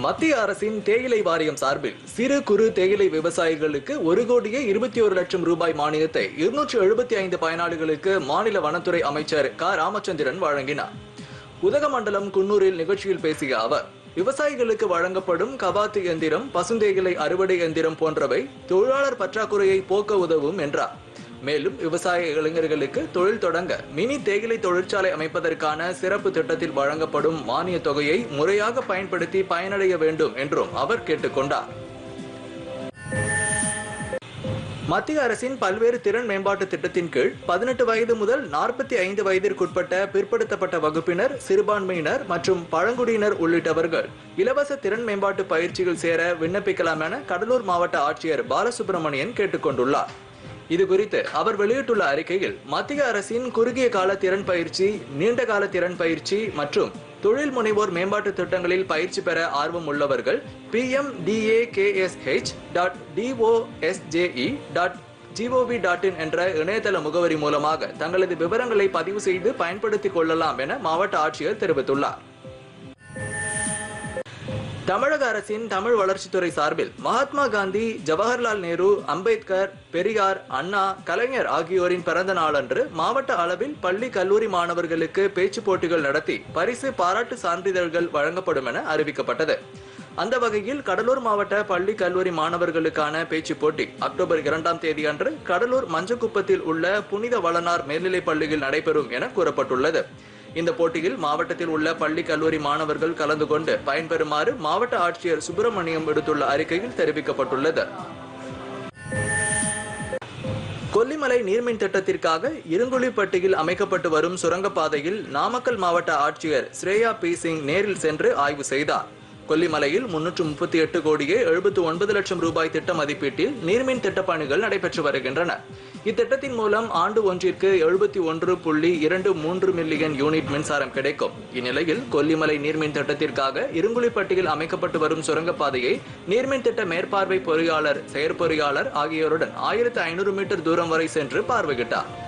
மத்திய அரசின் தேயிலை வாரியம் சார்பில் சிறு குறு தேயிலை விவசாயிகளுக்கு ஒரு கோடியே இருபத்தி ஒரு லட்சம் ரூபாய் மானியத்தை இருநூற்று எழுபத்தி ஐந்து பயனாளிகளுக்கு மாநில வனத்துறை அமைச்சர் க ராமச்சந்திரன் வழங்கினார் உதகமண்டலம் குன்னூரில் நிகழ்ச்சியில் பேசிய அவர் விவசாயிகளுக்கு வழங்கப்படும் கவாத்து எந்திரம் பசுந்தேயிலை அறுவடை எந்திரம் போன்றவை தொழிலாளர் பற்றாக்குறையை போக்க உதவும் என்றார் மேலும் விவசாய இளைஞர்களுக்கு தொழில் தொடங்க மினி தேயிலை தொழிற்சாலை அமைப்பதற்கான சிறப்பு திட்டத்தில் வழங்கப்படும் மானிய தொகையை முறையாக பயன்படுத்தி பயனடைய வேண்டும் என்றும் அவர் கேட்டுக்கொண்டார் மத்திய அரசின் பல்வேறு திறன் மேம்பாட்டு திட்டத்தின் கீழ் பதினெட்டு வயது முதல் நாற்பத்தி ஐந்து வயதிற்குட்பட்ட பிற்படுத்தப்பட்ட வகுப்பினர் சிறுபான்மையினர் மற்றும் பழங்குடியினர் உள்ளிட்டவர்கள் இலவச திறன் மேம்பாட்டு பயிற்சிகள் சேர விண்ணப்பிக்கலாம் என கடலூர் மாவட்ட ஆட்சியர் பாலசுப்ரமணியன் கேட்டுக்கொண்டுள்ளார் இது குறித்து அவர் வெளியிட்டுள்ள அறிக்கையில் மத்திய அரசின் குறுகிய கால திறன் பயிற்சி நீண்ட கால திறன் பயிற்சி மற்றும் தொழில் முனைவோர் மேம்பாட்டு திட்டங்களில் பயிற்சி பெற ஆர்வம் உள்ளவர்கள் P M D A K S H dot D O S J E dot G O V dot in என்ற இணையதள முகவரி மூலமாக தங்களது விவரங்களை பதிவு செய்து பயன்படுத்திக் கொள்ளலாம் என மாவட்ட ஆட்சியர் தெரிவித்துள்ளார் தமிழக அரசின் தமிழ் வளர்ச்சித்துறை சார்பில் மகாத்மா காந்தி ஜவஹர்லால் நேரு அம்பேத்கர் பெரியார் அண்ணா கலைஞர் ஆகியோரின் பிறந்த நாளன்று மாவட்ட அளவில் பள்ளி கல்லூரி மாணவர்களுக்கு பேச்சு போட்டிகள் நடத்தி பரிசு பாராட்டு சான்றிதழ்கள் வழங்கப்படும் என அறிவிக்கப்பட்டது அந்த வகையில் கடலூர் மாவட்ட பள்ளி கல்லூரி மாணவர்களுக்கான பேச்சு போட்டி அக்டோபர் இரண்டாம் தேதி அன்று கடலூர் மஞ்சக்குப்பத்தில் உள்ள புனித வளனார் மேல்நிலைப் பள்ளியில் நடைபெறும் என கூறப்பட்டுள்ளது இந்த போட்டியில் மாவட்டத்தில் உள்ள பள்ளி கல்லூரி மாணவர்கள் கலந்து கொண்டு பயன்பெறுமாறு மாவட்ட ஆட்சியர் சுப்பிரமணியம் விடுத்துள்ள அறிக்கையில் தெரிவிக்கப்பட்டுள்ளது கொல்லிமலை நீர்மின் திட்டத்திற்காக இருங்குழிப்பட்டியில் அமைக்கப்பட்டு வரும் சுரங்கப்பாதையில் நாமக்கல் மாவட்ட ஆட்சியர் ஸ்ரேயா பி சிங் நேரில் சென்று ஆய்வு செய்தார் கொல்லிமலையில் முன்னூற்று முப்பத்தி எட்டு கோடியே எழுபத்து ஒன்பது லட்சம் ரூபாய் திட்ட மதிப்பீட்டில் நீர்மின் திட்டப் பணிகள் நடைபெற்று வருகின்றன இத்திட்டத்தின் மூலம் ஆண்டு ஒன்றிற்கு எழுபத்தி ஒன்று புள்ளி இரண்டு மூன்று மில்லியன் யூனிட் மின்சாரம் கிடைக்கும் இந்நிலையில் கொல்லிமலை நீர்மின் திட்டத்திற்காக இருங்குழிப்பட்டியில் அமைக்கப்பட்டு வரும் சுரங்கப்பாதையை நீர்மின் திட்ட மேற்பார்வை பொறியாளர் செயற்பொறியாளர் ஆகியோருடன் ஆயிரத்து ஐநூறு மீட்டர் தூரம் வரை சென்று பார்வையிட்டார்